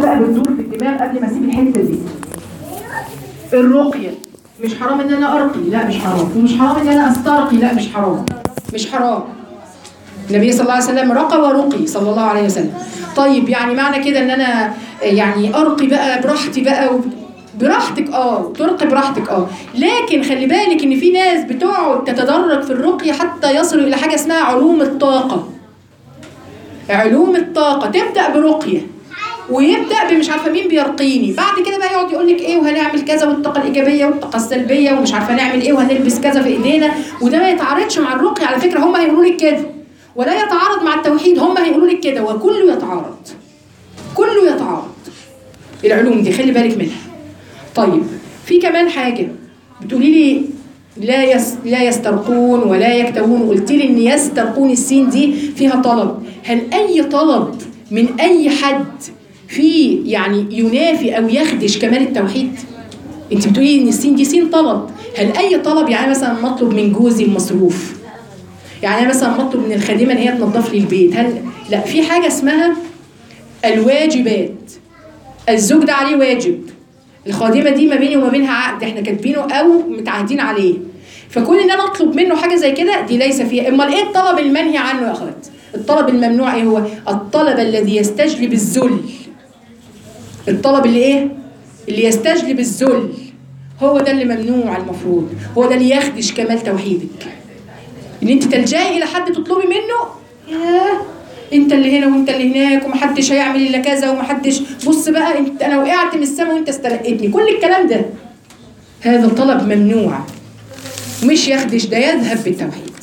بقى بتدور في الدماغ قبل ما اسيب الحته دي الرقيه مش حرام ان انا ارقي لا مش حرام ومش حرام ان انا استرقي لا مش حرام مش حرام النبي صلى الله عليه وسلم رقى ورقي صلى الله عليه وسلم طيب يعني معنى كده ان انا يعني ارقي بقى براحتي بقى و... براحتك اه ترقي براحتك اه لكن خلي بالك ان في ناس بتقعد تتدرج في الرقية حتى يصلوا الى حاجه اسمها علوم الطاقه علوم الطاقه تبدا برقيه ويبدا بمش عارفه مين بيرقيني بعد كده بقى يقعد يقول لك ايه وهنعمل كذا والطاقه الايجابيه والطاقه السلبيه ومش عارفه نعمل ايه وهنلبس كذا في ايدينا وده ما يتعارضش مع الرقيه على فكره هم هيقولوا لك كده ولا يتعارض مع التوحيد هم هيقولوا لك كده وكله يتعارض كله يتعارض العلوم دي خلي بالك منها طيب في كمان حاجه بتقولي لي لا يس لا يسترقون ولا يكتوون قلت لي ان يسترقون السين دي فيها طلب هل اي طلب من اي حد في يعني ينافي او يخدش كمال التوحيد انت بتقولي ان السين دي سين طلب هل اي طلب يعني مثلا مطلب من جوزي المصروف يعني أنا مثلا مطلب من الخادمه ان هي تنظف لي البيت هل لا في حاجه اسمها الواجبات الزوج ده عليه واجب الخادمه دي ما بيني وما بينها عقد احنا كاتبينه او متعهدين عليه فكون ان انا اطلب منه حاجه زي كده دي ليس فيها امال ايه الطلب المنهي عنه يا اخوات الطلب الممنوع ايه هو الطلب الذي يستجلب الذل الطلب اللي ايه اللي يستجلب الذل هو ده اللي ممنوع المفروض هو ده اللي يخدش كمال توحيدك ان انت تلجئي الى حد تطلبي منه ياه انت اللي هنا وانت اللي هناك ومحدش هيعمل الا كذا ومحدش بص بقى انت انا وقعت من السماء وانت استلقيتني كل الكلام ده هذا طلب ممنوع مش يخدش ده يذهب بالتوحيد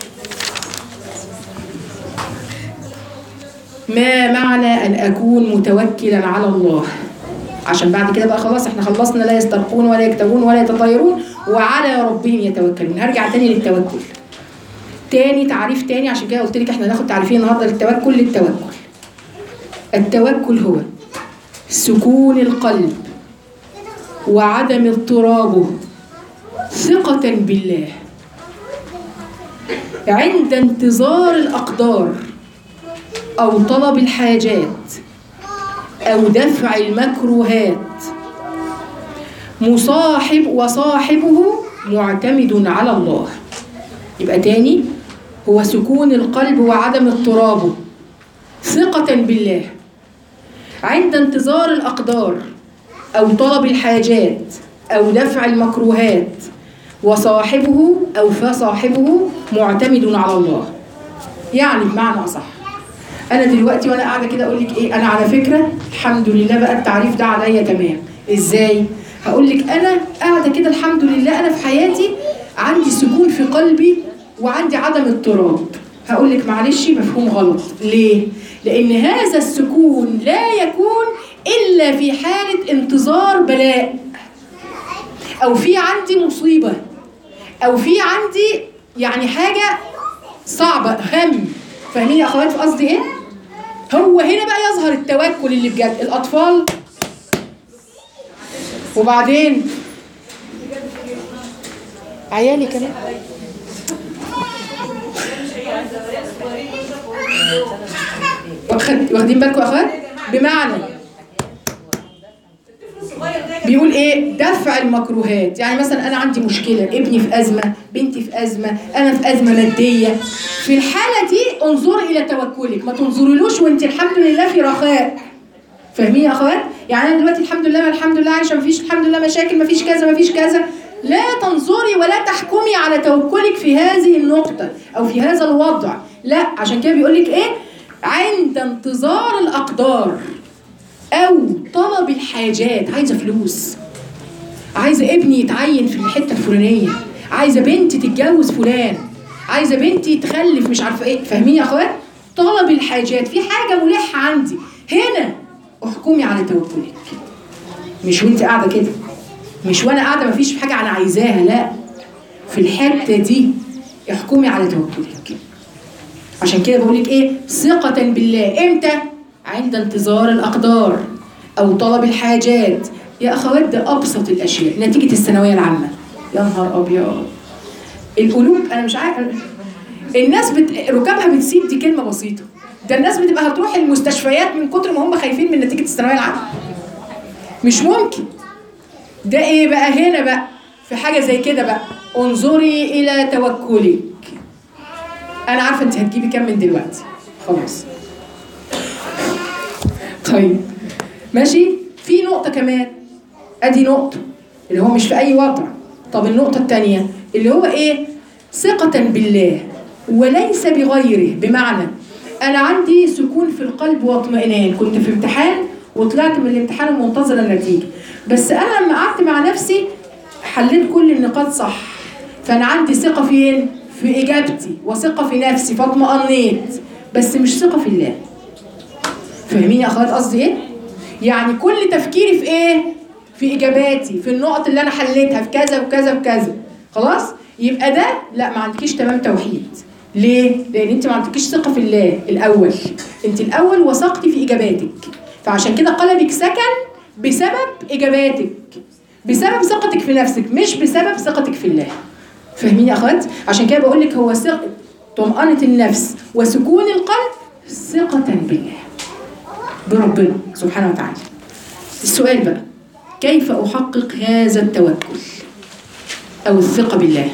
ما معنى ان اكون متوكلا على الله عشان بعد كده بقى خلاص احنا خلصنا لا يسترقون ولا يكتوون ولا يتطيرون وعلى ربهم يتوكلون هرجع تاني للتوكل تاني تعريف تاني عشان كده قلت لك احنا هناخد تعريفين النهارده للتوكل للتوكل التوكل هو سكون القلب وعدم اضطرابه ثقة بالله عند انتظار الأقدار أو طلب الحاجات أو دفع المكروهات مصاحب وصاحبه معتمد على الله يبقى تاني هو سكون القلب وعدم اضطرابه ثقة بالله عند انتظار الأقدار أو طلب الحاجات أو دفع المكروهات وصاحبه أو فصاحبه معتمد على الله يعني بمعنى أصح أنا دلوقتي وأنا قاعدة كده أقول لك إيه أنا على فكرة الحمد لله بقى التعريف ده عليا تمام إزاي؟ هقول لك أنا قاعدة كده الحمد لله أنا في حياتي عندي سكون في قلبي وعندي عدم اضطراب هقول لك معلش مفهوم غلط ليه لان هذا السكون لا يكون الا في حاله انتظار بلاء او في عندي مصيبه او في عندي يعني حاجه صعبه هم فاهمين يا اخوات في قصدي ايه هو هنا بقى يظهر التوكل اللي بجد الاطفال وبعدين عيالي كمان واخد- واخدين بالكم يا اخوات بمعنى بيقول ايه دفع المكروهات يعني مثلا انا عندي مشكله ابني في ازمه بنتي في ازمه انا في ازمه ماديه في الحاله دي انظري الى توكلك ما تنظريلوش وانت الحمد لله في رخاء فاهمين يا اخوات يعني انا دلوقتي الحمد لله الحمد لله عايشه مفيش الحمد لله مشاكل مفيش كذا مفيش كذا لا تنظري ولا تحكمي على توكلك في هذه النقطه او في هذا الوضع لا عشان كده بيقول لك ايه عند انتظار الاقدار او طلب الحاجات عايزه فلوس عايزه ابني يتعين في الحته الفلانيه عايزه بنتي تتجوز فلان عايزه بنتي تخلف مش عارفه ايه فاهمين يا اخوات طلب الحاجات في حاجه ملحه عندي هنا احكمي على توكلك مش وانت قاعده كده مش وانا قاعده مفيش حاجه انا عايزاها لا في الحته دي احكمي على توكلك عشان كده بقول لك ايه ثقة بالله امتى عند انتظار الاقدار او طلب الحاجات يا اخوات ده ابسط الاشياء نتيجة الثانوية العامة يا نهار ابيض القلوب انا مش عارف الناس بت... ركابها بتسيب دي كلمة بسيطة ده الناس بتبقى هتروح المستشفيات من كتر ما هم خايفين من نتيجه الثانويه العامه مش ممكن ده ايه بقى هنا بقى في حاجه زي كده بقى انظري الى توكلك انا عارفه انت هتجيبي كام من دلوقتي خلاص طيب ماشي في نقطه كمان ادي نقطه اللي هو مش في اي وضع طب النقطه الثانيه اللي هو ايه ثقه بالله وليس بغيره بمعنى انا عندي سكون في القلب واطمئنان كنت في امتحان وطلعت من الامتحان ومنتظره النتيجه بس انا لما قعدت مع نفسي حليت كل النقاط صح فانا عندي ثقه فين في اجابتي وثقه في نفسي فاطمئنيت بس مش ثقه في الله فاهمين يا اخوات قصدي ايه يعني كل تفكيري في ايه في اجاباتي في النقط اللي انا حليتها في كذا وكذا وكذا خلاص يبقى ده لا ما عندكيش تمام توحيد ليه لان انت ما عندكيش ثقه في الله الاول انت الاول وثقتي في اجاباتك فعشان كده قلبك سكن بسبب اجاباتك بسبب ثقتك في نفسك مش بسبب ثقتك في الله فاهمين يا اخوات عشان كده بقول لك هو ثقه طمأنة النفس وسكون القلب ثقة بالله بربنا سبحانه وتعالى السؤال بقى كيف أحقق هذا التوكل أو الثقة بالله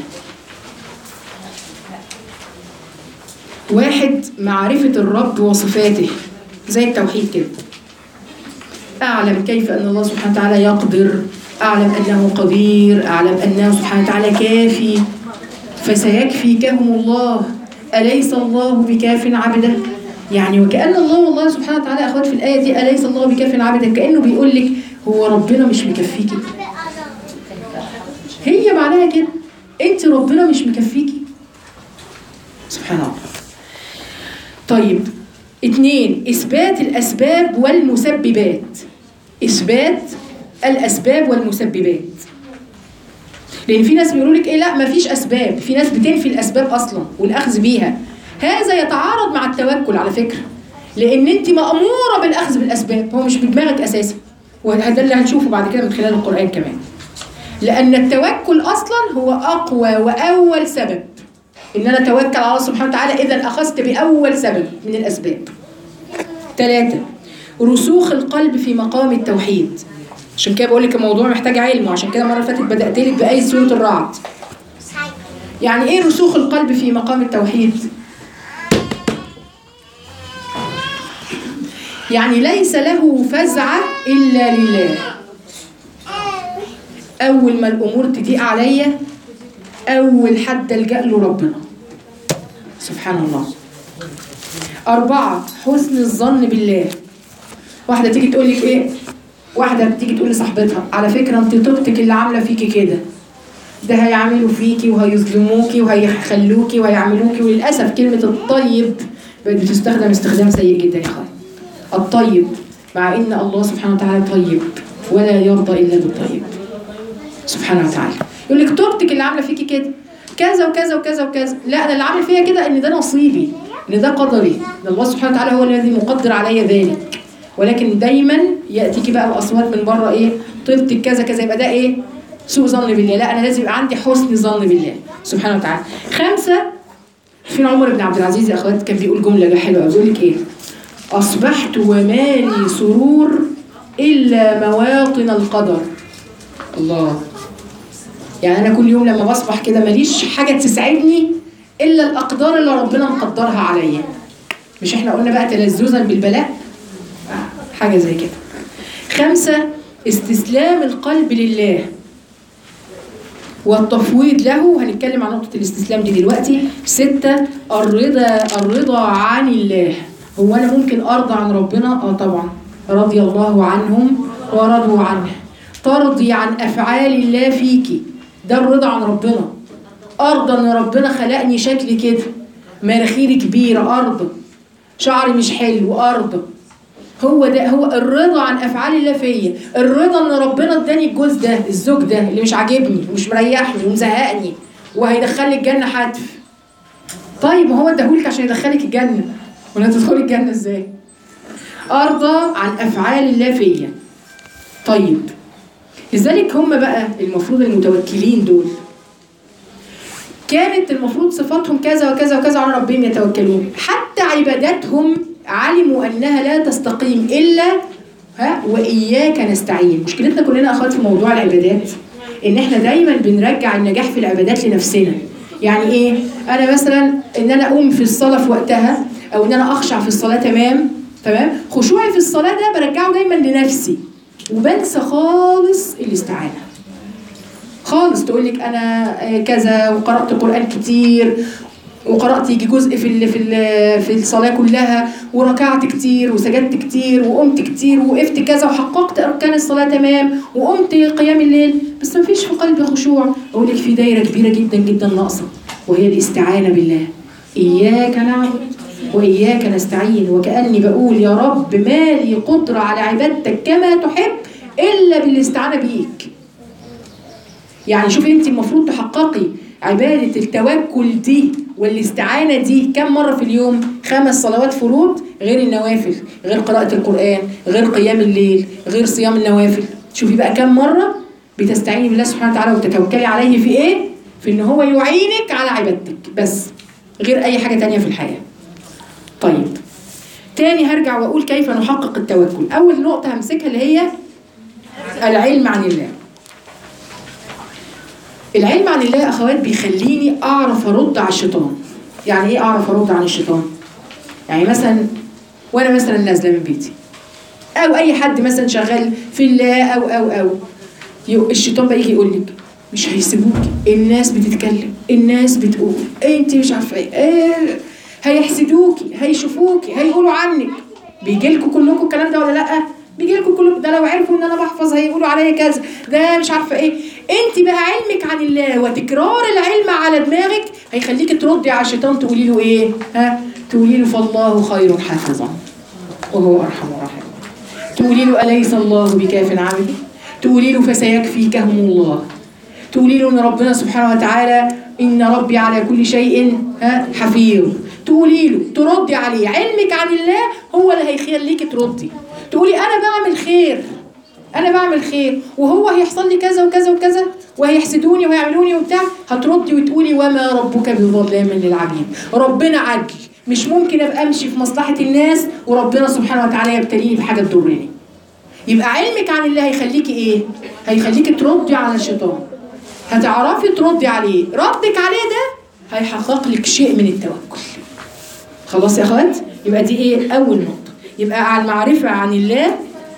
واحد معرفة الرب وصفاته زي التوحيد كده أعلم كيف أن الله سبحانه وتعالى يقدر أعلم أنه قدير أعلم أنه سبحانه وتعالى كافي فسيكفيكهم الله أليس الله بكاف عبده يعني وكأن الله والله سبحانه وتعالى أخوات في الآية دي أليس الله بكاف عبده كأنه بيقول لك هو ربنا مش مكفيكي هي معناها كده أنت ربنا مش مكفيكي سبحان الله طيب اتنين إثبات الأسباب والمسببات إثبات الأسباب والمسببات لأن في ناس بيقولوا لك إيه لا مفيش أسباب في ناس بتنفي الأسباب أصلا والأخذ بيها هذا يتعارض مع التوكل على فكرة لأن أنت مأمورة بالأخذ بالأسباب هو مش بدماغك أساسا وهذا اللي هنشوفه بعد كده من خلال القرآن كمان لأن التوكل أصلا هو أقوى وأول سبب إن أنا أتوكل على الله سبحانه وتعالى إذا أخذت بأول سبب من الأسباب ثلاثة رسوخ القلب في مقام التوحيد عشان كده بقول لك الموضوع محتاج علم وعشان كده المره اللي فاتت بدات لك بايه سوره الرعد يعني ايه رسوخ القلب في مقام التوحيد يعني ليس له فزعه الا لله اول ما الامور تضيق عليا اول حد الجا له ربنا سبحان الله أربعة حسن الظن بالله واحدة تيجي تقول لك إيه واحدة تيجي تقول لصاحبتها على فكرة انت طيبتك اللي عاملة فيكي كده ده هيعملوا فيكي وهيظلموكي وهيخلوكي وهيعملوكي وللأسف كلمة الطيب بقت بتستخدم استخدام سيء جدا يا اخوان الطيب مع ان الله سبحانه وتعالى طيب ولا يرضى الا بالطيب سبحانه وتعالى يقول لك طيبتك اللي عامله فيكي كده كذا وكذا وكذا وكذا لا انا اللي عامل فيها كده ان ده نصيبي ان ده قدري ان الله سبحانه وتعالى هو الذي مقدر علي ذلك ولكن دايما ياتيكي بقى الاصوات من بره ايه طيبتك كذا كذا يبقى ده ايه سوء ظن بالله لا انا لازم يبقى عندي حسن ظن بالله سبحانه وتعالى خمسه فين عمر بن عبد العزيز يا اخوات كان بيقول جمله حلوه بيقول لك ايه اصبحت ومالي سرور الا مواطن القدر الله يعني انا كل يوم لما بصبح كده ماليش حاجه تسعدني الا الاقدار اللي ربنا مقدرها عليا مش احنا قلنا بقى تلذذا بالبلاء حاجه زي كده خمسه استسلام القلب لله والتفويض له هنتكلم عن نقطة الاستسلام دي دلوقتي ستة الرضا الرضا عن الله هو أنا ممكن أرضى عن ربنا؟ آه طبعا رضي الله عنهم ورضوا عنه ترضي عن أفعال الله فيكي ده الرضا عن ربنا أرضى إن ربنا خلقني شكلي كده مناخيري كبيرة أرضى شعري مش حلو أرضى هو ده هو الرضا عن افعال الله فيا الرضا ان ربنا اداني الجوز ده الزوج ده اللي مش عاجبني ومش مريحني ومزهقني وهيدخلني الجنه حتف طيب ما هو اداهولك عشان يدخلك الجنه ولا تدخلي الجنه ازاي ارضى عن افعال الله فيا طيب لذلك هم بقى المفروض المتوكلين دول كانت المفروض صفاتهم كذا وكذا وكذا على ربهم يتوكلون حتى عباداتهم علموا انها لا تستقيم الا ها واياك نستعين مشكلتنا كلنا اخوات في موضوع العبادات ان احنا دايما بنرجع النجاح في العبادات لنفسنا يعني ايه انا مثلا ان انا اقوم في الصلاه في وقتها او ان انا اخشع في الصلاه تمام تمام خشوعي في الصلاه ده برجعه دايما لنفسي وبنسى خالص الاستعانه خالص تقول لك انا آه، كذا وقرات قران كتير وقرات يجي جزء في ال في ال في الصلاه كلها وركعت كتير وسجدت كتير وقمت كتير ووقفت كذا وحققت اركان الصلاه تمام وقمت قيام الليل بس ما فيش في قلبي خشوع اقول لك في دايره كبيره جدا جدا ناقصه وهي الاستعانه بالله اياك نعبد واياك نستعين وكاني بقول يا رب ما لي قدره على عبادتك كما تحب الا بالاستعانه بيك يعني شوفي انت المفروض تحققي عبادة التوكل دي والاستعانة دي كم مرة في اليوم؟ خمس صلوات فروض غير النوافل، غير قراءة القرآن، غير قيام الليل، غير صيام النوافل. شوفي بقى كم مرة بتستعيني بالله سبحانه وتعالى وتتوكلي عليه في ايه؟ في ان هو يعينك على عبادتك بس غير اي حاجة تانية في الحياة. طيب تاني هرجع واقول كيف نحقق التوكل. أول نقطة همسكها اللي هي العلم عن الله. العلم عن الله يا اخوات بيخليني اعرف ارد على الشيطان يعني ايه اعرف ارد عن الشيطان يعني مثلا وانا مثلا نازله من بيتي او اي حد مثلا شغال في الله او او او يو- الشيطان بقى يجي يقول لك مش هيسيبوكي الناس بتتكلم الناس بتقول انت مش عارفه ايه إيه، هيحسدوكي هيشوفوكي هيقولوا عنك بيجي لكم كلكم الكلام ده ولا لا بيجي لكم كلكم ده لو عرفوا ان انا بحفظ هيقولوا عليا كذا ده مش عارفه ايه انت بقى علمك عن الله وتكرار العلم على دماغك هيخليكي تردي على الشيطان تقولي له ايه ها تقولي له فالله خير حافظا وهو ارحم الراحمين تقولي له أليس الله بكاف عبده تقولي له فسيكفيكهم الله تقولي له ان ربنا سبحانه وتعالى ان ربي على كل شيء ها حفيظ تقولي له تردي عليه علمك عن الله هو اللي هيخليكي تردي تقولي انا بعمل خير انا بعمل خير وهو هيحصل لي كذا وكذا وكذا وهيحسدوني وهيعملوني وبتاع هتردي وتقولي وما ربك بظلام للعبيد ربنا عدل مش ممكن ابقى امشي في مصلحه الناس وربنا سبحانه وتعالى يبتليني بحاجه تضرني يبقى علمك عن الله هيخليكي ايه هيخليكي تردي على الشيطان هتعرفي تردي عليه ردك عليه ده هيحقق لك شيء من التوكل خلاص يا اخوات يبقى دي ايه اول نقطه يبقى على المعرفه عن الله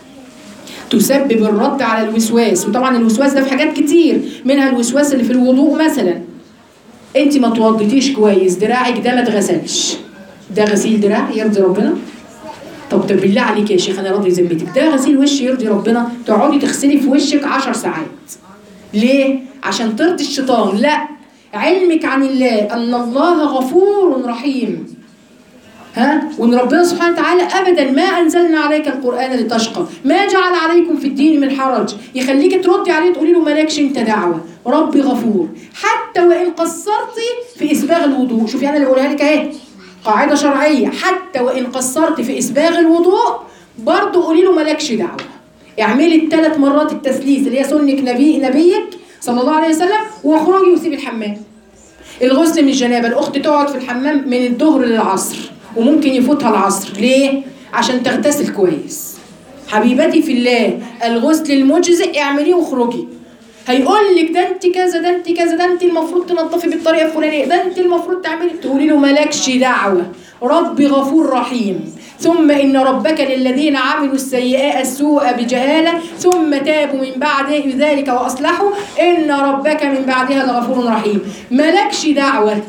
تسبب الرد على الوسواس وطبعا الوسواس ده في حاجات كتير منها الوسواس اللي في الوضوء مثلا انت ما توضيتيش كويس دراعك ده ما اتغسلش ده غسيل دراع يرضي ربنا طب ده بالله عليك يا شيخ انا راضي ذمتك ده غسيل وش يرضي ربنا تقعدي تغسلي في وشك عشر ساعات ليه عشان ترضي الشيطان لا علمك عن الله ان الله غفور رحيم ها وان ربنا سبحانه وتعالى ابدا ما انزلنا عليك القران لتشقى ما جعل عليكم في الدين من حرج يخليك تردي عليه تقولي له مالكش انت دعوه ربي غفور حتى وان قصرتي في اسباغ الوضوء شوفي انا اللي بقولها لك اهي قاعده شرعيه حتى وان قصرت في اسباغ الوضوء برضه قولي له مالكش دعوه اعملي الثلاث مرات التثليث اللي هي سنه نبي نبيك صلى الله عليه وسلم واخرجي وسيبي الحمام الغسل من الجنابه الاخت تقعد في الحمام من الظهر للعصر وممكن يفوتها العصر ليه عشان تغتسل كويس حبيبتي في الله الغسل المجزئ اعمليه واخرجي هيقول لك ده انت كذا ده انت كذا ده انت المفروض تنظفي بالطريقه الفلانيه ده انت المفروض تعملي تقولي له مالكش دعوه ربي غفور رحيم ثم ان ربك للذين عملوا السيئات السوء بجهاله ثم تابوا من بعد ذلك واصلحوا ان ربك من بعدها لغفور رحيم مالكش دعوه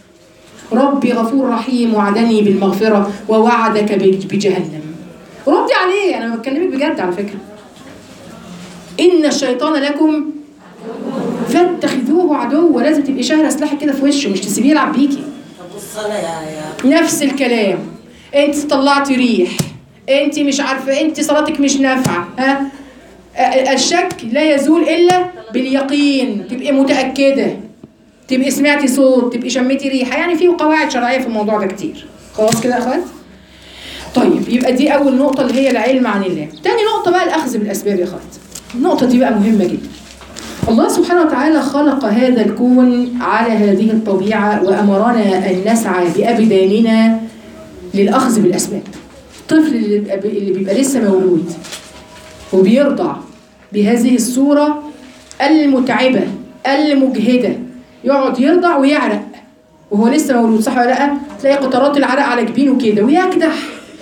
ربي غفور رحيم وعدني بالمغفره ووعدك بجهنم ردي عليه انا بكلمك بجد على فكره ان الشيطان لكم فاتخذوه عدو ولازم تبقي شاهره سلاحك كده في وشه مش تسيبيه يلعب بيكي طب والصلاة يا يا نفس الكلام انت طلعتي ريح انت مش عارفه انت صلاتك مش نافعه ها ا- الشك لا يزول الا باليقين تبقي متاكده تبقي سمعتي صوت تبقي شميتي ريحه يعني في قواعد شرعيه في الموضوع ده كتير خلاص كده يا اخوات طيب يبقى دي اول نقطه اللي هي العلم عن الله تاني نقطه بقى الاخذ بالاسباب يا اخوات النقطه دي بقى مهمه جدا الله سبحانه وتعالى خلق هذا الكون على هذه الطبيعة وأمرنا أن نسعى بأبداننا للأخذ بالأسباب الطفل اللي بيبقى, اللي بيبقى لسه مولود وبيرضع بهذه الصورة المتعبة المجهدة يقعد يرضع ويعرق وهو لسه مولود صح ولا لا؟ تلاقي قطرات العرق على جبينه كده ويكدح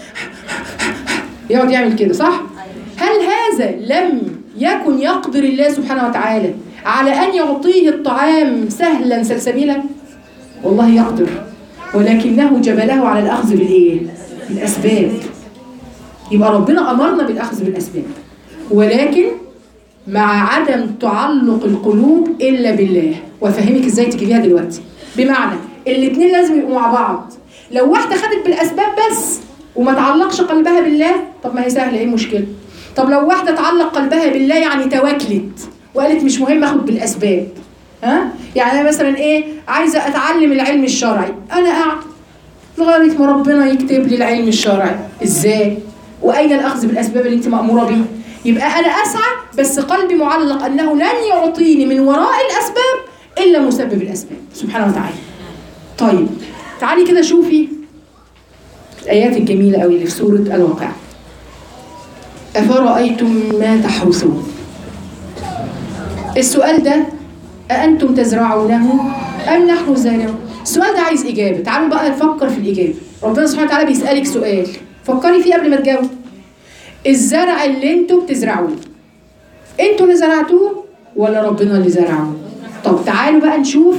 يقعد يعمل كده صح؟ هل هذا لم يكن يقدر الله سبحانه وتعالى على أن يعطيه الطعام سهلا سلسبيلا؟ والله يقدر ولكنه جبله على الأخذ بالإيه؟ بالأسباب يبقى ربنا أمرنا بالأخذ بالأسباب ولكن مع عدم تعلق القلوب إلا بالله وأفهمك إزاي تجيبيها دلوقتي بمعنى الاتنين لازم يبقوا مع بعض لو واحدة خدت بالأسباب بس وما تعلقش قلبها بالله طب ما هي سهلة إيه المشكلة طب لو واحدة تعلق قلبها بالله يعني تواكلت وقالت مش مهم اخد بالاسباب ها يعني انا مثلا ايه عايزه اتعلم العلم الشرعي انا قاعد لغايه ما ربنا يكتب لي العلم الشرعي ازاي واين الاخذ بالاسباب اللي انت ماموره بيه يبقى انا اسعى بس قلبي معلق انه لن يعطيني من وراء الاسباب الا مسبب الاسباب سبحانه وتعالى طيب تعالي كده شوفي الايات الجميله قوي اللي في سوره الواقعه أفرأيتم ما تحرثون السؤال ده أأنتم تزرعونه أم نحن الزارعون السؤال ده عايز إجابة تعالوا بقى نفكر في الإجابة ربنا سبحانه وتعالى بيسألك سؤال فكري فيه قبل ما تجاوب الزرع اللي انتوا بتزرعوه انتوا اللي زرعتوه ولا ربنا اللي زرعه طب تعالوا بقى نشوف